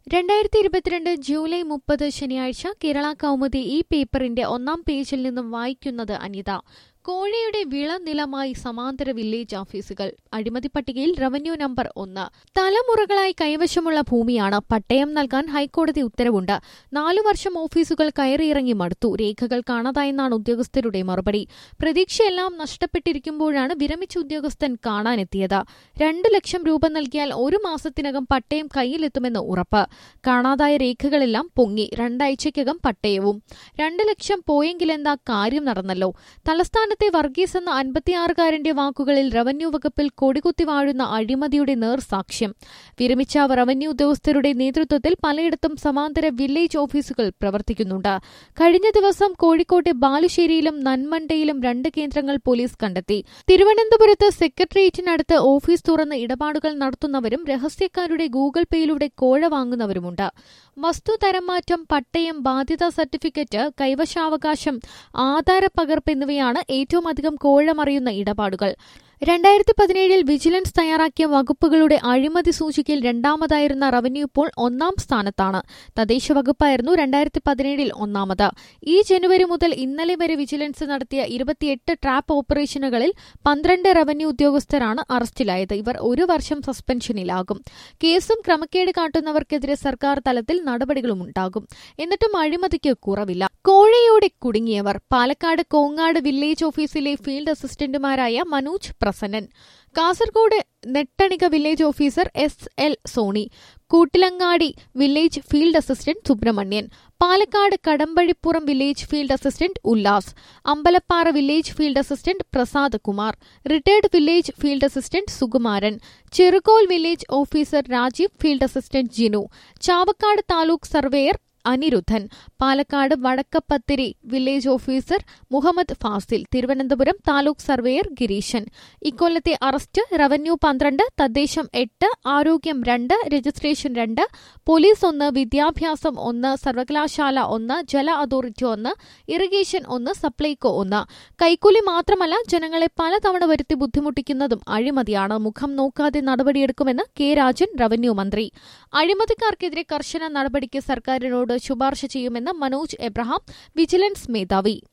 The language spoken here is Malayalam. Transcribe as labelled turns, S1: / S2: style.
S1: രണ്ടായിരത്തി ഇരുപത്തിരണ്ട് ജൂലൈ മുപ്പത് ശനിയാഴ്ച കേരള കൗമുദി ഈ പേപ്പറിന്റെ ഒന്നാം പേജിൽ നിന്നും വായിക്കുന്നത് അനിത കോഴയുടെ വിളനിലമായി സമാന്തര വില്ലേജ് ഓഫീസുകൾ അഴിമതി പട്ടികയിൽ റവന്യൂ നമ്പർ ഒന്ന് തലമുറകളായി കൈവശമുള്ള ഭൂമിയാണ് പട്ടയം നൽകാൻ ഹൈക്കോടതി ഉത്തരവുണ്ട് നാലു വർഷം ഓഫീസുകൾ കയറിയിറങ്ങി മടുത്തു രേഖകൾ കാണാതായെന്നാണ് ഉദ്യോഗസ്ഥരുടെ മറുപടി പ്രതീക്ഷയെല്ലാം നഷ്ടപ്പെട്ടിരിക്കുമ്പോഴാണ് വിരമിച്ച ഉദ്യോഗസ്ഥൻ കാണാനെത്തിയത് രണ്ടു ലക്ഷം രൂപ നൽകിയാൽ ഒരു മാസത്തിനകം പട്ടയം കയ്യിലെത്തുമെന്ന് ഉറപ്പ് കാണാതായ രേഖകളെല്ലാം പൊങ്ങി രണ്ടാഴ്ചയ്ക്കകം പട്ടയവും രണ്ട് ലക്ഷം പോയെങ്കിലെന്താ കാര്യം നടന്നല്ലോ തലസ്ഥാനത്തെ വർഗീസ് എന്ന അൻപത്തിയാറുകാരന്റെ വാക്കുകളിൽ റവന്യൂ വകുപ്പിൽ കൊടികുത്തി വാഴുന്ന അഴിമതിയുടെ നേർസാക്ഷ്യം വിരമിച്ച റവന്യൂ ഉദ്യോഗസ്ഥരുടെ നേതൃത്വത്തിൽ പലയിടത്തും സമാന്തര വില്ലേജ് ഓഫീസുകൾ പ്രവർത്തിക്കുന്നുണ്ട് കഴിഞ്ഞ ദിവസം കോഴിക്കോട്ടെ ബാലുശ്ശേരിയിലും നന്മണ്ടയിലും രണ്ട് കേന്ദ്രങ്ങൾ പോലീസ് കണ്ടെത്തി തിരുവനന്തപുരത്ത് സെക്രട്ടേറിയറ്റിനടുത്ത് ഓഫീസ് തുറന്ന് ഇടപാടുകൾ നടത്തുന്നവരും രഹസ്യക്കാരുടെ ഗൂഗിൾ പേയിലൂടെ കോഴ വാങ്ങുന്നവരുമുണ്ട് വസ്തു തരംമാറ്റം പട്ടയം ബാധ്യതാ സർട്ടിഫിക്കറ്റ് കൈവശാവകാശം ആധാര പകർപ്പ് എന്നിവയാണ് ഏറ്റവും അധികം കോഴമറിയുന്ന ഇടപാടുകൾ രണ്ടായിരത്തി പതിനേഴിൽ വിജിലൻസ് തയ്യാറാക്കിയ വകുപ്പുകളുടെ അഴിമതി സൂചികയിൽ രണ്ടാമതായിരുന്ന റവന്യൂ ഇപ്പോൾ ഒന്നാം സ്ഥാനത്താണ് തദ്ദേശ വകുപ്പായിരുന്നു രണ്ടായിരത്തി പതിനേഴിൽ ഒന്നാമത് ഈ ജനുവരി മുതൽ ഇന്നലെ വരെ വിജിലൻസ് നടത്തിയ ഇരുപത്തിയെട്ട് ട്രാപ്പ് ഓപ്പറേഷനുകളിൽ പന്ത്രണ്ട് റവന്യൂ ഉദ്യോഗസ്ഥരാണ് അറസ്റ്റിലായത് ഇവർ ഒരു വർഷം സസ്പെൻഷനിലാകും കേസും ക്രമക്കേട് കാട്ടുന്നവർക്കെതിരെ സർക്കാർ തലത്തിൽ നടപടികളും ഉണ്ടാകും എന്നിട്ടും അഴിമതിക്ക് കുറവില്ല കോഴയോടെ കുടുങ്ങിയവർ പാലക്കാട് കോങ്ങാട് വില്ലേജ് ഓഫീസിലെ ഫീൽഡ് അസിസ്റ്റന്റുമാരായ Manoj Prasannan Kasaragod Nettanige village officer S L Soni Koottilangadi village field assistant Subramanian Palakkad Kadambazhipuram village field assistant Ullas Ambalappara village field assistant Prasad Kumar retired village field assistant Sukumaran Cherukol village officer Rajeev field assistant Jinu Chavakkad taluk surveyor Aniruddhan Palakkad Vadakkappathiri village officer Muhammad Fazil Thiruvananthapuram taluk surveyor Gireesan ഇക്കൊല്ലത്തെ അറസ്റ്റ് റവന്യൂ പന്ത്രണ്ട് തദ്ദേശം എട്ട് ആരോഗ്യം രണ്ട് രജിസ്ട്രേഷൻ രണ്ട് പോലീസ് ഒന്ന് വിദ്യാഭ്യാസം ഒന്ന് സർവകലാശാല ഒന്ന് ജല അതോറിറ്റി ഒന്ന് ഇറിഗേഷൻ ഒന്ന് സപ്ലൈകോ ഒന്ന് കൈക്കൂലി മാത്രമല്ല ജനങ്ങളെ പലതവണ വരുത്തി ബുദ്ധിമുട്ടിക്കുന്നതും അഴിമതിയാണ് മുഖം നോക്കാതെ നടപടിയെടുക്കുമെന്ന് കെ രാജൻ റവന്യൂ മന്ത്രി അഴിമതിക്കാർക്കെതിരെ കർശന നടപടിക്ക് സർക്കാരിനോട് ശുപാർശ ചെയ്യുമെന്ന് മനോജ് എബ്രഹാം വിജിലൻസ് മേധാവി